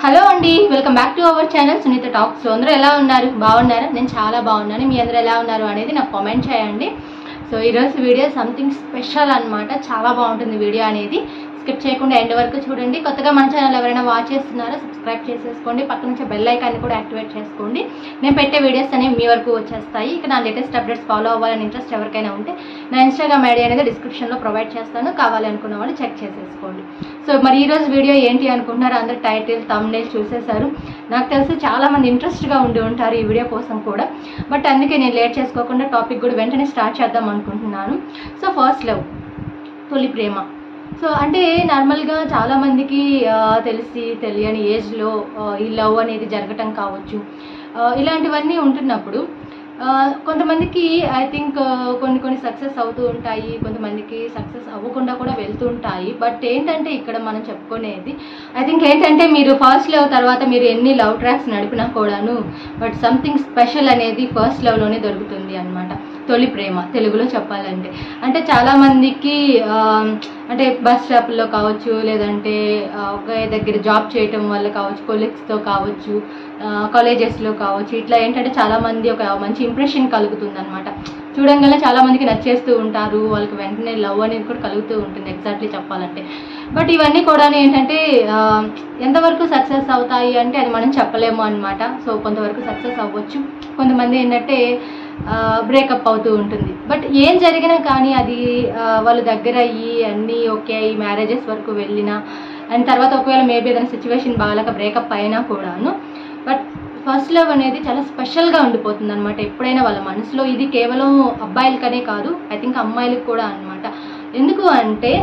hello అండి welcome back to our channel Sunitha talk so అందరూ ఎలా ఉన్నారు బాగున్నారా నేను చాలా బాగున్నాను మీ అందరూ ఎలా ఉన్నారు అనేది నాకు కామెంట్ చేయండి సో ఈరోజు వీడియో సంథింగ్ స్పెషల్ అన్నమాట చాలా బాగుంటుంది వీడియో అనేది స్కిప్ చేయకుండా ఎండ్ వరకు చూడండి కొత్తగా మన ఛానల్ ఎవరైనా వాచ్ చేస్తున్నారో సబ్స్క్రైబ్ చేసేసుకోండి పక్కన నుంచి బెల్ ఐకాన్ని కూడా యాక్టివేట్ చేసుకోండి నేను పెట్టే వీడియోస్ అనేవి మీ వరకు వచ్చేస్తాయి ఇక నా లేటెస్ట్ అప్డేట్స్ ఫాలో అవ్వాలని ఇంట్రెస్ట్ ఎవరికైనా ఉంటే నా ఇన్స్టాగ్రామ్ ఐడి అనేది డిస్క్రిప్షన్లో ప్రొవైడ్ చేస్తాను కావాలి అనుకున్న వాళ్ళు చెక్ చేసేసుకోండి సో మరి ఈ రోజు వీడియో ఏంటి అనుకుంటున్నారు అందరు టైటిల్ తమ్నేల్ చూసేశారు నాకు తెలిసి చాలా మంది ఇంట్రెస్ట్గా ఉండి ఉంటారు ఈ వీడియో కోసం కూడా బట్ అందుకే నేను లేట్ చేసుకోకుండా టాపిక్ కూడా వెంటనే స్టార్ట్ చేద్దాం అనుకుంటున్నాను సో ఫస్ట్ లవ్ తొలి ప్రేమ సో అంటే నార్మల్గా చాలామందికి తెలిసి తెలియని ఏజ్లో ఈ లవ్ అనేది జరగటం కావచ్చు ఆ, ఇలాంటివన్నీ ఉంటున్నప్పుడు ఆ, కొంతమందికి ఐ థింక్ కొన్ని కొన్ని సక్సెస్ అవుతూ ఉంటాయి కొంతమందికి సక్సెస్ అవ్వకుండా కూడా వెళ్తూ ఉంటాయి బట్ ఏంటంటే ఇక్కడ మనం చెప్పుకునేది ఐ థింక్ ఏంటంటే మీరు ఫస్ట్ లవ్ తర్వాత మీరు ఎన్ని లవ్ ట్రాక్స్ నడిపినా కూడాను బట్ సంథింగ్ స్పెషల్ అనేది ఫస్ట్ లవ్లోనే దొరుకుతుంది అనమాట తొలి ప్రేమ తెలుగులో చెప్పాలంటే అంటే చాలామందికి అంటే బస్ స్టాప్లో కావచ్చు లేదంటే ఆ, ఒకే దగ్గర జాబ్ చేయటం వల్ల కావచ్చు కొలీగ్స్తో కావచ్చు కాలేజెస్లో కావచ్చు ఇట్లా ఏంటంటే చాలామంది ఒక మంచి ఇంప్రెషన్ కలుగుతుంది అనమాట చూడంగానే చాలా మందికి నచ్చేస్తూ ఉంటారు వాళ్ళకి వెంటనే లవ్ అనేది కూడా కలుగుతూ ఉంటుంది ఎగ్జాక్ట్లీ చెప్పాలంటే బట్ ఇవన్నీ కూడా ఏంటంటే ఆ, ఎంతవరకు సక్సెస్ అవుతాయి అంటే అది మనం చెప్పలేము అనమాట సో కొంతవరకు సక్సెస్ అవ్వచ్చు కొంతమంది ఏంటంటే బ్రేకప్ అవుతూ ఉంటుంది బట్ ఏం జరిగినా కానీ అది ఆ, వాళ్ళు దగ్గర అయ్యి అన్నీ ఓకే అయ్యి మ్యారేజెస్ వరకు వెళ్ళినా అండ్ తర్వాత ఒకవేళ మేబీ ఏదైనా సిచ్యువేషన్ బాగాలేక బ్రేకప్ అయినా కూడాను బట్ ఫస్ట్ లవ్ అనేది చాలా స్పెషల్గా ఉండిపోతుంది అనమాట ఎప్పుడైనా వాళ్ళ మనసులో ఇది కేవలం అబ్బాయిలకనే కాదు ఐ థింక్ అమ్మాయిలకు కూడా అనమాట ఎందుకు అంటే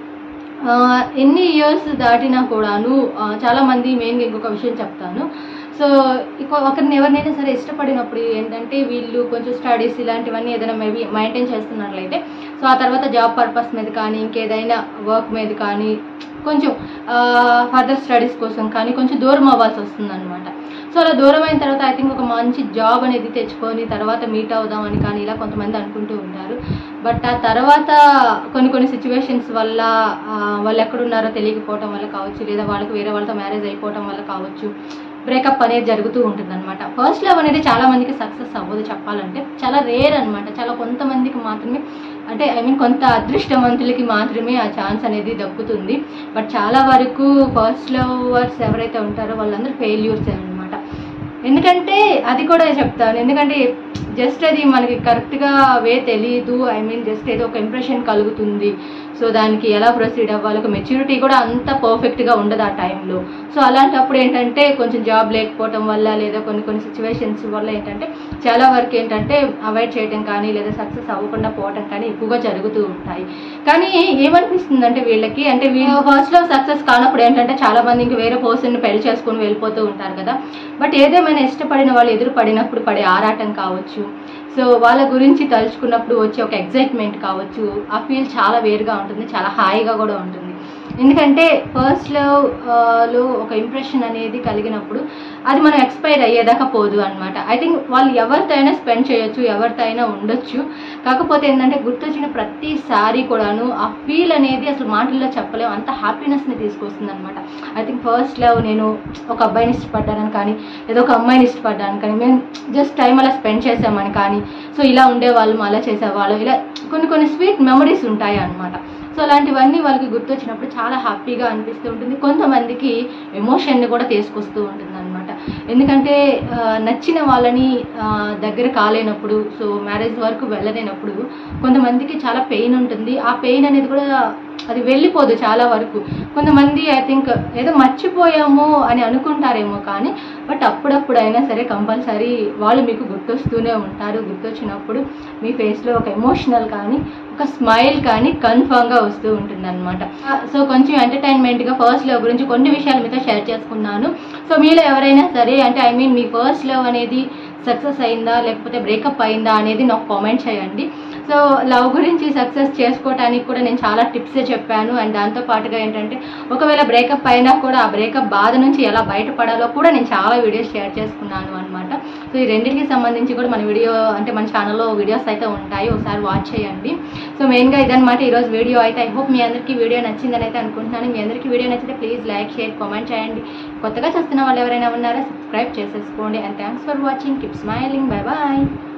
ఆ, ఎన్ని ఇయర్స్ దాటినా కూడాను ఆ, చాలా మంది మెయిన్గా ఇంకొక విషయం చెప్తాను సో ఇక ఒకరిని ఎవరినైనా సరే ఇష్టపడినప్పుడు ఏంటంటే వీళ్ళు కొంచెం స్టడీస్ ఇలాంటివన్నీ ఏదైనా మేబీ మెయింటైన్ చేస్తున్నట్లయితే సో ఆ తర్వాత జాబ్ పర్పస్ మీద కానీ ఇంకేదైనా వర్క్ మీద కానీ కొంచెం ఫర్దర్ స్టడీస్ కోసం కానీ కొంచెం దూరం అవ్వాల్సి వస్తుంది అనమాట సో అలా దూరం అయిన తర్వాత ఐ థింక్ ఒక మంచి జాబ్ అనేది తెచ్చుకొని తర్వాత మీట్ అవుదామని కానీ ఇలా కొంతమంది అనుకుంటూ ఉంటారు బట్ ఆ తర్వాత కొన్ని కొన్ని సిచ్యువేషన్స్ వల్ల ఆ, వాళ్ళు ఎక్కడున్నారో తెలియకపోవటం వల్ల కావచ్చు లేదా వాళ్ళకి వేరే వాళ్ళతో మ్యారేజ్ అయిపోవటం వల్ల కావచ్చు బ్రేకప్ అనేది జరుగుతూ ఉంటుంది అనమాట ఫస్ట్ లవ్ అనేది చాలా మందికి సక్సెస్ అవ్వదు చెప్పాలంటే చాలా రేర్ అనమాట చాలా కొంతమందికి మాత్రమే అంటే ఐ మీన్ కొంత అదృష్టవంతులకి మాత్రమే ఆ ఛాన్స్ అనేది దక్కుతుంది బట్ చాలా వరకు ఫస్ట్ లవర్స్ ఎవరైతే ఉంటారో వాళ్ళందరూ ఫెయిల్యూర్స్ అనమాట ఎందుకంటే అది కూడా చెప్తాను ఎందుకంటే జస్ట్ అది మనకి కరెక్ట్గా వే తెలియదు ఐ మీన్ జస్ట్ ఏదో ఒక ఇంప్రెషన్ కలుగుతుంది సో దానికి ఎలా ప్రొసీడ్ అవ్వాలి ఒక మెచ్యూరిటీ కూడా అంత పర్ఫెక్ట్గా ఉండదు ఆ టైంలో సో అలాంటప్పుడు ఏంటంటే కొంచెం జాబ్ లేకపోవటం వల్ల లేదా కొన్ని కొన్ని సిచ్యువేషన్స్ వల్ల ఏంటంటే చాలా వరకు ఏంటంటే అవాయిడ్ చేయడం కానీ లేదా సక్సెస్ అవ్వకుండా పోవటం కానీ ఎక్కువగా జరుగుతూ ఉంటాయి కానీ ఏమనిపిస్తుంది అంటే వీళ్ళకి అంటే వీళ్ళు ఫస్ట్లో సక్సెస్ కానప్పుడు ఏంటంటే చాలా మంది ఇంక వేరే పర్సన్ని పెళ్లి చేసుకొని వెళ్ళిపోతూ ఉంటారు కదా బట్ ఏదేమైనా ఇష్టపడిన వాళ్ళు ఎదురు పడినప్పుడు పడే ఆరాటం కావచ్చు సో వాళ్ళ గురించి తలుచుకున్నప్పుడు వచ్చే ఒక ఎగ్జైట్మెంట్ కావచ్చు ఆ ఫీల్ చాలా వేరుగా ఉంటుంది చాలా హాయిగా కూడా ఉంటుంది ఎందుకంటే ఫస్ట్ లో ఒక ఇంప్రెషన్ అనేది కలిగినప్పుడు అది మనం ఎక్స్పైర్ అయ్యేదాకా పోదు అనమాట ఐ థింక్ వాళ్ళు ఎవరితో అయినా స్పెండ్ చేయొచ్చు ఎవరితో అయినా ఉండొచ్చు కాకపోతే ఏంటంటే గుర్తొచ్చిన ప్రతిసారి కూడాను ఆ ఫీల్ అనేది అసలు మాటల్లో చెప్పలేము అంత హ్యాపీనెస్ని తీసుకొస్తుంది అనమాట ఐ థింక్ ఫస్ట్ లవ్ నేను ఒక అబ్బాయిని ఇష్టపడ్డానని కానీ ఏదో ఒక అమ్మాయిని ఇష్టపడ్డాను కానీ మేము జస్ట్ టైం అలా స్పెండ్ చేసామని కానీ సో ఇలా ఉండేవాళ్ళం అలా చేసేవాళ్ళం ఇలా కొన్ని కొన్ని స్వీట్ మెమరీస్ ఉంటాయి అన్నమాట సో అలాంటివన్నీ వాళ్ళకి గుర్తొచ్చినప్పుడు చాలా హ్యాపీగా అనిపిస్తూ ఉంటుంది కొంతమందికి ఎమోషన్ని కూడా తీసుకొస్తూ ఉంటుంది అనమాట ఎందుకంటే ఆ, నచ్చిన వాళ్ళని ఆ, దగ్గర కాలేనప్పుడు సో మ్యారేజ్ వరకు వెళ్ళలేనప్పుడు కొంతమందికి చాలా పెయిన్ ఉంటుంది ఆ పెయిన్ అనేది కూడా అది వెళ్ళిపోదు చాలా వరకు కొంతమంది ఐ థింక్ ఏదో మర్చిపోయాము అని అనుకుంటారేమో కానీ బట్ అప్పుడప్పుడు అయినా సరే కంపల్సరీ వాళ్ళు మీకు గుర్తొస్తూనే ఉంటారు గుర్తొచ్చినప్పుడు మీ ఫేస్లో ఒక ఎమోషనల్ కానీ ఒక స్మైల్ కానీ కన్ఫర్మ్గా వస్తూ ఉంటుంది అనమాట సో కొంచెం ఎంటర్టైన్మెంట్గా ఫస్ట్ లవ్ గురించి కొన్ని విషయాలు మీతో షేర్ చేసుకున్నాను సో మీలో ఎవరైనా సరే అంటే ఐ మీన్ మీ ఫస్ట్ లవ్ అనేది సక్సెస్ అయిందా లేకపోతే బ్రేకప్ అయిందా అనేది నాకు కామెంట్ చేయండి సో లవ్ గురించి సక్సెస్ చేసుకోవటానికి కూడా నేను చాలా టిప్సే చెప్పాను అండ్ దాంతో పాటుగా ఏంటంటే ఒకవేళ బ్రేకప్ అయినా కూడా ఆ బ్రేకప్ బాధ నుంచి ఎలా బయటపడాలో కూడా నేను చాలా వీడియోస్ షేర్ చేసుకున్నాను అనమాట సో ఈ రెండింటికి సంబంధించి కూడా మన వీడియో అంటే మన ఛానల్లో వీడియోస్ అయితే ఉంటాయి ఒకసారి వాచ్ చేయండి సో మెయిన్గా ఇదనమాట ఈరోజు వీడియో అయితే ఐ హోప్ మీ అందరికీ వీడియో నచ్చిందని అయితే అనుకుంటున్నాను మీ అందరికీ వీడియో నచ్చితే ప్లీజ్ లైక్ షేర్ కామెంట్ చేయండి కొత్తగా చూస్తున్న వాళ్ళు ఎవరైనా ఉన్నారా సబ్స్క్రైబ్ చేసేసుకోండి and thanks for watching keep smiling bye bye